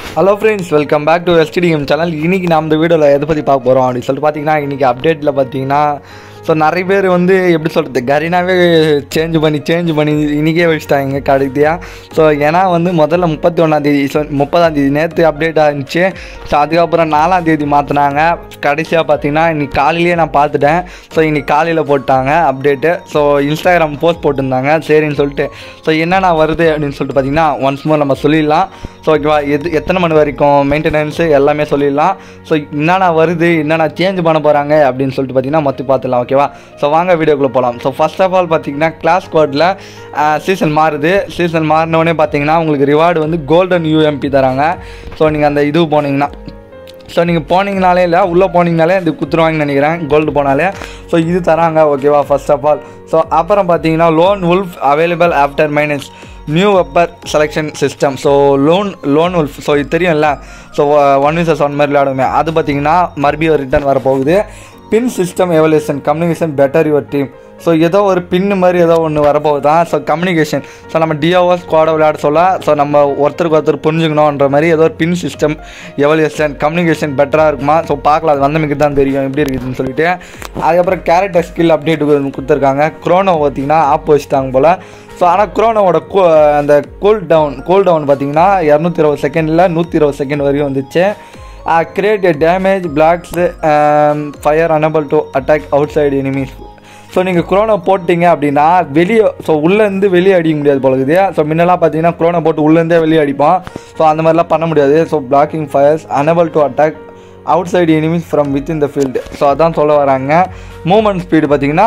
hello friends welcome back to STDM channel இன்றைக்கி நாம் இந்த வீடியோவில் எதை பற்றி பார்க்க போகிறோம் அப்படின்னு சொல்லிட்டு பார்த்தீங்கன்னா இன்றைக்கி அப்டேட்டில் பார்த்தீங்கன்னா ஸோ நிறைய பேர் வந்து எப்படி சொல்கிறது கரீனாவே சேஞ்ச் பண்ணி சேஞ்ச் பண்ணி இன்றைக்கே வச்சுட்டாங்க கடைசியாக ஸோ ஏன்னா வந்து முதல்ல முப்பத்தி ஒன்றாந்தேதி ஸோ முப்பதாந்தேதி நேற்று அப்டேட் ஆயிருந்துச்சு ஸோ அதுக்கப்புறம் நாலாந்தேதி மாற்றினாங்க கடைசியாக பார்த்தீங்கன்னா இன்னைக்கு காலையிலேயே நான் பார்த்துட்டேன் ஸோ இன்னைக்கு காலையில் போட்டாங்க அப்டேட்டு ஸோ இன்ஸ்டாகிராம் போஸ்ட் போட்டிருந்தாங்க சரின்னு சொல்லிட்டு ஸோ என்னென்ன வருது அப்படின்னு சொல்லிட்டு பார்த்தீங்கன்னா ஒன்ஸ் மோர் நம்ம சொல்லிடலாம் ஸோ ஓகேவா எது எத்தனை மணி வரைக்கும் மெயின்டெனன்ஸு எல்லாமே சொல்லிடலாம் ஸோ என்னென்ன வருது என்னென்ன சேஞ்ச் பண்ண போகிறாங்க அப்படின்னு சொல்லிட்டு பார்த்தீங்கன்னா மொத்தம் பார்த்துலாம் ஓகேவா ஸோ வாங்க வீடியோக்குள்ளே போகலாம் ஸோ ஃபர்ஸ்ட் ஆஃப் ஆல் பார்த்தீங்கன்னா கிளாஸ் கோடில் சீசன் மாறுது சீசன் மாறினோடனே பார்த்தீங்கன்னா உங்களுக்கு ரிவார்டு வந்து கோல்டன் யூஎம்பி தராங்க ஸோ நீங்கள் அந்த இது போனீங்கன்னா ஸோ நீங்கள் போனீங்கனாலே இல்லை உள்ளே போனீங்கனாலே இது குத்துருவாங்கன்னு நினைக்கிறேன் கோல்டு போனாலே ஸோ இது தராங்க ஓகேவா ஃபர்ஸ்ட் ஆஃப் ஆல் ஸோ அப்புறம் பார்த்தீங்கன்னா lone wolf available after minus new weapon selection system so lone lone wolf so இது தெரியும்ல ஸோ ஒன் விசஸ் ஒன் மாதிரி விளையாடுமே அது பார்த்தீங்கன்னா மறுபடியும் ரிட்டர்ன் வரப்போகுது pin system evolution communication better your team so ஏதோ ஒரு பின்னு மாதிரி ஏதோ ஒன்று வரப்போகுது தான் ஸோ கம்யூனிகேஷன் ஸோ நம்ம டிஓஓ ஸ்குவாடை விளையாட சொல்ல ஸோ நம்ம ஒருத்தருக்கு ஒருத்தர் புரிஞ்சுக்கணுன்ற மாதிரி ஏதோ ஒரு பின் சிஸ்டம் எவல்யூஷன் கம்யூனிகேஷன் பெட்டராக இருக்குமா ஸோ பார்க்கலாம் அது வந்தமைக்கு தான் தெரியும் எப்படி இருக்குதுன்னு சொல்லிட்டு அதுக்கப்புறம் கேரக்டர் ஸ்கில் அப்டேட் கொடுத்துருக்காங்க க்ரோனோ பார்த்தீங்கன்னா ஆப் வச்சுட்டாங்க போல் ஸோ ஆனால் குரோனோவோட கூ அந்த கூல் டவுன் கூல் டவுன் பார்த்தீங்கன்னா இரநூத்தி இருபது செகண்டில் நூற்றி இருபது செகண்ட் வரையும் வந்துச்சு create damage blocks fire enable to attack outside enemies so நீங்கள் குரோனோ போட்டிங்க அப்படின்னா வெளியே ஸோ உள்ளேருந்து வெளியே அடிக்க முடியாது போல இருக்குது ஸோ முன்னெல்லாம் பார்த்தீங்கன்னா குரோனோ போட்டு உள்ளேருந்தே வெளியே அடிப்போம் ஸோ அந்த மாதிரிலாம் பண்ண முடியாது so blocking fires enable to attack outside enemies from within the field so அதான் சொல்ல வராங்க மூமெண்ட் ஸ்பீடு பார்த்தீங்கன்னா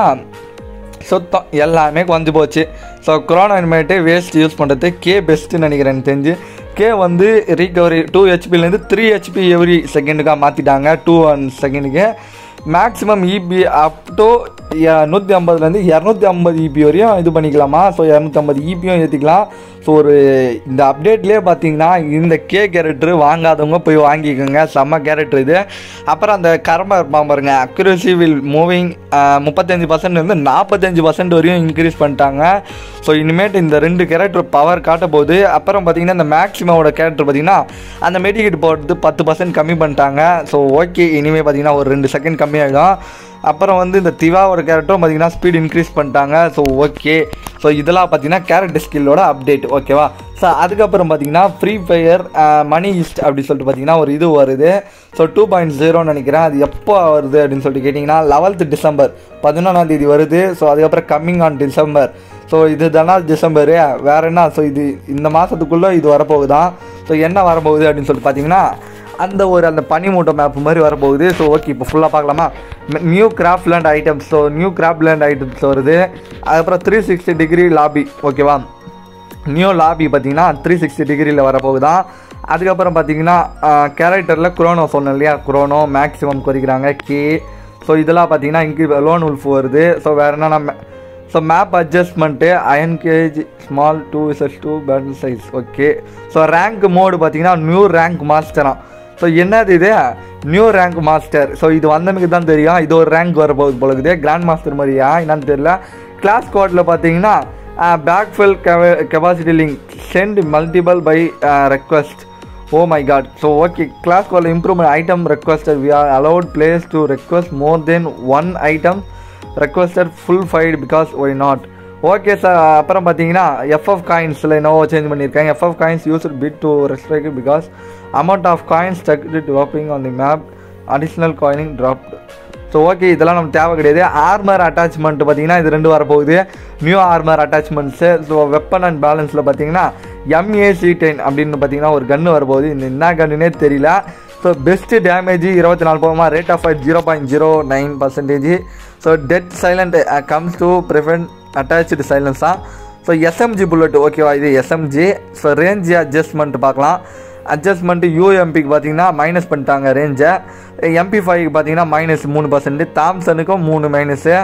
சுத்தம் எல்லாமே குறைஞ்சி போச்சு ஸோ கொரோனா இனிமேட்டு வேஸ்ட் யூஸ் பண்ணுறது கே பெஸ்ட்டுன்னு நினைக்கிறேன் எனக்கு தெரிஞ்சு கே வந்து ரீகவரி டூ ஹெச்பிலேருந்து த்ரீ ஹெச்பி எவ்ரி செகண்டுக்காக மாற்றிட்டாங்க டூ ஒன் செகண்டுக்கு மேக்ஸிமம் இபி அப் டு நூற்றி ஐம்பதுலேருந்து இரநூத்தி ஐம்பது இபி வரையும் இது பண்ணிக்கலாமா ஸோ இரநூத்தி ஐம்பது இபியும் ஏற்றிக்கலாம் ஸோ ஒரு இந்த அப்டேட்லேயே பார்த்தீங்கன்னா இந்த கே கேரக்டர் வாங்காதவங்க போய் வாங்கிக்கோங்க செம்ம கேரக்டர் இது அப்புறம் அந்த கரம்பா இருப்பான் பாருங்க அக்யூரசி வில் மூவிங் முப்பத்தஞ்சு பர்சன்ட் வந்து நாற்பத்தஞ்சு பர்சன்ட் வரையும் இன்க்ரீஸ் பண்ணிட்டாங்க ஸோ இனிமேட்டு இந்த ரெண்டு கேரக்டர் பவர் காட்ட போகுது அப்புறம் பார்த்தீங்கன்னா இந்த மேக்ஸிமோட கேரக்டர் பார்த்தீங்கன்னா அந்த மெடிக்கெட் போடுறது பத்து பர்சன்ட் கம்மி பண்ணிட்டாங்க ஸோ ஓகே இனிமேல் பார்த்தீங்கன்னா ஒரு ரெண்டு செகண்ட் கம்மியாகிடும் அப்புறம் வந்து இந்த திவாவோட கேரக்டரும் பார்த்தீங்கன்னா ஸ்பீட் இன்க்ரீஸ் பண்ணிட்டாங்க ஸோ ஓகே ஸோ இதெல்லாம் பார்த்தீங்கன்னா கேரக்டர் ஸ்கில்லோட அப்டேட் ஓகேவா ஸோ அதுக்கப்புறம் பார்த்தீங்கன்னா ஃப்ரீ ஃபயர் மணி ஈஸ்ட் அப்படி சொல்லிட்டு பார்த்தீங்கன்னா ஒரு இது வருது ஸோ டூ பாயிண்ட் ஜீரோன்னு நினைக்கிறேன் அது எப்போ வருது அப்படின்னு சொல்லிட்டு கேட்டிங்கன்னா லெவல்த் டிசம்பர் பதினொன்றாம் தேதி வருது ஸோ அதுக்கப்புறம் கம்மிங் ஆன் டிசம்பர் ஸோ இது தானே டிசம்பரு வேறு என்ன ஸோ இது இந்த மாதத்துக்குள்ளே இது வரப்போகுதான் ஸோ என்ன வரப்போகுது அப்படின்னு சொல்லிட்டு பார்த்தீங்கன்னா அந்த ஒரு அந்த பனிமூட்டை மேப் மாதிரி வரப்போகுது ஸோ ஓகே இப்போ ஃபுல்லாக பார்க்கலாமா new craft land items so new craft land items வருது அதுக்கப்புறம் த்ரீ சிக்ஸ்டி டிகிரி லாபி ஓகேவா நியூ லாபி பார்த்தீங்கன்னா த்ரீ சிக்ஸ்டி டிகிரியில் வரப்போகுதான் அதுக்கப்புறம் பார்த்தீங்கன்னா கேரக்டரில் குரோனோ சொன்னேன் இல்லையா குரோனோ மேக்ஸிமம் குறைக்கிறாங்க கே ஸோ இதெல்லாம் பார்த்தீங்கன்னா இங்கே லோன் உல்ஃப் வருது ஸோ வேறு என்னென்ன so map adjustment iron cage small to issues to battle size okay so rank mode பார்த்தீங்கன்னா நியூ ரேங்க் மாஸ்டராக ஸோ என்னது இது நியூ ரேங்க் மாஸ்டர் ஸோ இது வந்தமைக்கு தான் தெரியும் இது ஒரு ரேங்க் வரப்போகுது போலக்குது கிராண்ட் மாஸ்டர் மாதிரியா என்னன்னு தெரியல கிளாஸ் கோடில் பார்த்தீங்கன்னா back fill capacity link sent multiple by request oh my god so okay clash கோடில் improvement item requested we are allowed place to request more than one item requested full fight because why not okay sir அப்புறம் பார்த்தீங்கன்னா FF காயின்ஸில் என்னவோ change பண்ணியிருக்காங்க FF coins use bit to restrict because amount of coins stuck dropping on the map additional coining drop so okay இதெல்லாம் நம்ம தேவை கிடையாது armour attachment பார்த்தீங்கன்னா இது ரெண்டு வரப்போகுது new armour attachments so weapon and பேலன்ஸில் பார்த்தீங்கன்னா எம்ஏசி டென் அப்படின்னு பார்த்தீங்கன்னா ஒரு கன்று வரப்போகுது இந்த என்ன கன்னுனே தெரியல ஸோ பெஸ்ட்டு டேமேஜ் இருபத்தி நாலு போகுமா rate of fight zero point zero nine percentage so dead silent comes to prevent attach silence தான் ஸோ எஸ்எம்ஜி புல்லட் ஓகேவா இது எஸ்எம்ஜி ஸோ ரேஞ்ச் அட்ஜஸ்ட்மெண்ட் பார்க்கலாம் அட்ஜஸ்ட்மெண்ட்டு யூஎம்பிக்கு பார்த்தீங்கன்னா மைனஸ் பண்ணிட்டாங்க ரேஞ்சை எம்பி ஃபைவ்க்கு பார்த்தீங்கன்னா மைனஸ் மூணு பர்சன்ட் தாம்சனுக்கும் மூணு மைனஸு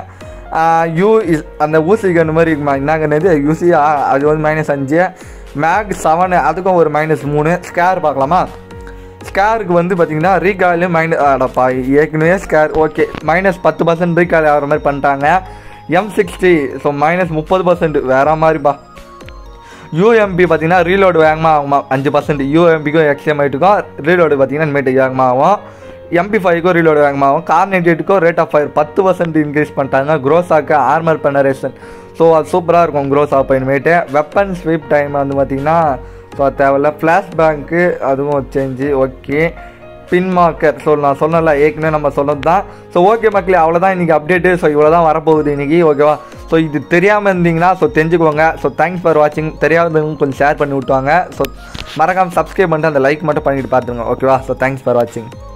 யூ இஸ் அந்த ஊசி கன்று மாதிரி இருக்குமா என்ன கன்று இது யூசி அது வந்து மைனஸ் அஞ்சு மேக் செவனு அதுக்கும் ஒரு மைனஸ் மூணு ஸ்கேர் பார்க்கலாமா ஸ்கேருக்கு வந்து பார்த்தீங்கன்னா ரீகாலையும் மைனஸ் அடப்பா ஏற்கனவே ஸ்கேர் ஓகே மைனஸ் பத்து பர்சன்ட் ரீகால் ஆகிற மாதிரி பண்ணிட்டாங்க எம் சிக்ஸ்டி ஸோ மைனஸ் முப்பது பர்சன்ட் வேற மாதிரிப்பா யூஎம்பி பார்த்தீங்கன்னா ரீலோடு வேகமாக ஆகுமா அஞ்சு பர்சன்ட் யூஎம்பிக்கும் எக்ஸ்எம்ஐட்டுக்கும் ரீலோடு பார்த்தீங்கன்னா இனிமேட்டு வேகமாக ஆகும் எம்பி ஃபைவ்க்கும் ரீலோடு வேகமாகும் கார் நைன்டி எயிட்டுக்கும் ரேட் ஆஃப் ஃபயர் பத்து பர்சன்ட் இன்க்ரீஸ் பண்ணிட்டாங்க க்ரோஸாக்கு ஆர்மர் பெனரேஷன் ஸோ அது சூப்பராக இருக்கும் க்ரோஸ் ஆப் இனிமேட்டு வெப்பன் ஸ்வீப் டைம் வந்து பார்த்தீங்கன்னா ஸோ அது தேவையில்ல ஃப்ளாஷ் பேங்க்கு அதுவும் change okay pin marker so நான் சொன்னல ஏற்கனவே நம்ம சொன்னது தான் ஸோ ஓகே மக்களே அவ்வளோதான் இன்றைக்கி அப்டேட்டு ஸோ இவ்வளோ தான் வரப்போகுது இன்றைக்கி ஓகேவா ஸோ இது தெரியாமல் இருந்தீங்கன்னா ஸோ தெரிஞ்சுக்கோங்க ஸோ தேங்க்ஸ் ஃபார் வாட்சிங் தெரியாதவங்க கொஞ்சம் ஷேர் பண்ணி விட்டுவாங்க ஸோ மறக்காமல் சப்ஸ்கிரைப் பண்ணிட்டு அந்த லைக் மட்டும் பண்ணிட்டு பார்த்துருங்க ஓகேவா ஸோ தேங்க்ஸ் ஃபார் வாட்சிங்